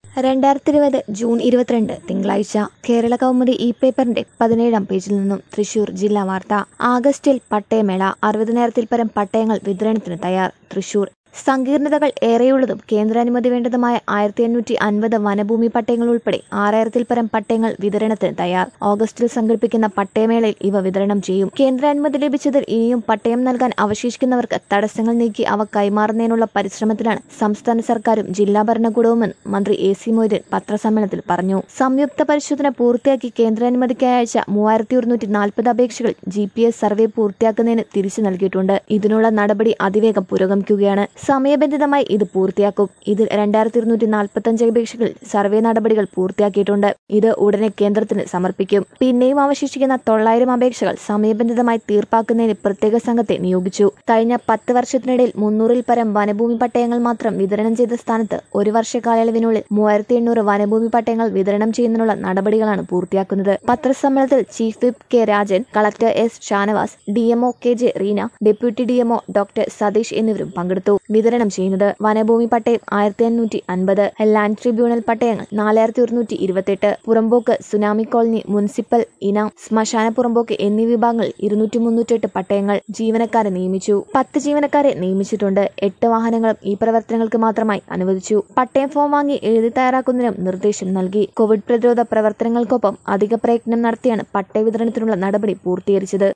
രണ്ടായിരത്തി ഇരുപത് ജൂൺ ഇരുപത്തിരണ്ട് തിങ്കളാഴ്ച കേരള കൗമുദി ഇ പേപ്പറിന്റെ പതിനേഴാം പേജിൽ നിന്നും തൃശൂർ ജില്ലാ വാർത്ത ആഗസ്റ്റിൽ പട്ടയമേള അറുപതിനായിരത്തിൽ പരം പട്ടയങ്ങൾ വിതരണത്തിന് തയ്യാർ തൃശൂർ സങ്കീർണതകൾ ഏറെയുള്ളതും കേന്ദ്രാനുമതി വേണ്ടതുമായ ആയിരത്തി അഞ്ഞൂറ്റി അൻപത് വനഭൂമി പട്ടയങ്ങൾ ഉൾപ്പെടെ ആറായിരത്തിൽ പരം പട്ടയങ്ങൾ വിതരണത്തിന് തയ്യാർ ഓഗസ്റ്റിൽ സംഘടിപ്പിക്കുന്ന പട്ടയമേളയിൽ ഇവ വിതരണം ചെയ്യും കേന്ദ്രാനുമതി ലഭിച്ചതിൽ ഇനിയും പട്ടയം നൽകാൻ അവശേഷിക്കുന്നവർക്ക് തടസ്സങ്ങൾ നീക്കി അവ കൈമാറുന്നതിനുള്ള പരിശ്രമത്തിലാണ് സംസ്ഥാന സർക്കാരും ജില്ലാ ഭരണകൂടവുമെന്ന് മന്ത്രി എ സി മൊയ്തീൻ പത്രസമ്മേളനത്തിൽ പറഞ്ഞു സംയുക്ത പരിശോധന പൂർത്തിയാക്കി കേന്ദ്രാനുമതിക്കായി അയച്ച മൂവായിരത്തി ഒരുന്നൂറ്റി നാൽപ്പത് അപേക്ഷകൾ ജി പി എസ് സർവേ പൂർത്തിയാക്കുന്നതിന് തിരിച്ചു നൽകിയിട്ടുണ്ട് ഇതിനുള്ള നടപടി അതിവേഗം പുരോഗമിക്കുകയാണ് സമയബന്ധിതമായി ഇത് പൂർത്തിയാക്കും ഇതിൽ രണ്ടായിരത്തി ഇരുന്നൂറ്റി നാൽപ്പത്തഞ്ച് അപേക്ഷകളിൽ സർവേ നടപടികൾ പൂർത്തിയാക്കിയിട്ടുണ്ട് ഇത് ഉടനെ കേന്ദ്രത്തിന് സമർപ്പിക്കും പിന്നെയും അവശേഷിക്കുന്ന തൊള്ളായിരം അപേക്ഷകൾ സമയബന്ധിതമായി തീർപ്പാക്കുന്നതിന് പ്രത്യേക സംഘത്തെ നിയോഗിച്ചു കഴിഞ്ഞ പത്ത് വർഷത്തിനിടയിൽ മുന്നൂറിൽ പരം വനഭൂമി പട്ടയങ്ങൾ മാത്രം വിതരണം ചെയ്ത സ്ഥാനത്ത് ഒരു വർഷ കാലയളവിനുള്ളിൽ മൂവായിരത്തി എണ്ണൂറ് വനഭൂമി പട്ടയങ്ങൾ വിതരണം ചെയ്യുന്നതിനുള്ള നടപടികളാണ് പൂർത്തിയാക്കുന്നത് പത്രസമ്മേളനത്തിൽ chief whip K Rajan collector S Shanavas D M O K J Reena deputy D M O doctor Satheesh എന്നിവരും പങ്കെടുത്തു വിതരണം ചെയ്യുന്നത് വനഭൂമി പട്ടയം ആയിരത്തി അഞ്ഞൂറ്റി അൻപത് ലാൻഡ് ട്രിബ്യൂണൽ പട്ടയങ്ങൾ നാലായിരത്തി ഒരുന്നൂറ്റി ഇരുപത്തെട്ട് പുറമ്പോക്ക് സുനാമി കോളനി മുനിസിപ്പൽ ഇന ശ്മശാന പുറമ്പോക്ക് എന്നീ വിഭാഗങ്ങളിൽ ഇരുന്നൂറ്റി മുന്നൂറ്റെട്ട് പട്ടയങ്ങൾ ജീവനക്കാരെ നിയമിച്ചു പത്ത് ജീവനക്കാരെ നിയമിച്ചിട്ടുണ്ട് എട്ട് വാഹനങ്ങളും ഈ പ്രവർത്തനങ്ങൾക്ക് മാത്രമായി അനുവദിച്ചു പട്ടയം ഫോം വാങ്ങി എഴുതി തയ്യാറാക്കുന്നതിനും നിർദ്ദേശം നൽകി കോവിഡ് പ്രതിരോധ പ്രവർത്തനങ്ങൾക്കൊപ്പം അധിക പ്രയത്നം നടത്തിയാണ് പട്ടയ വിതരണത്തിനുള്ള നടപടി പൂർത്തീകരിച്ചത്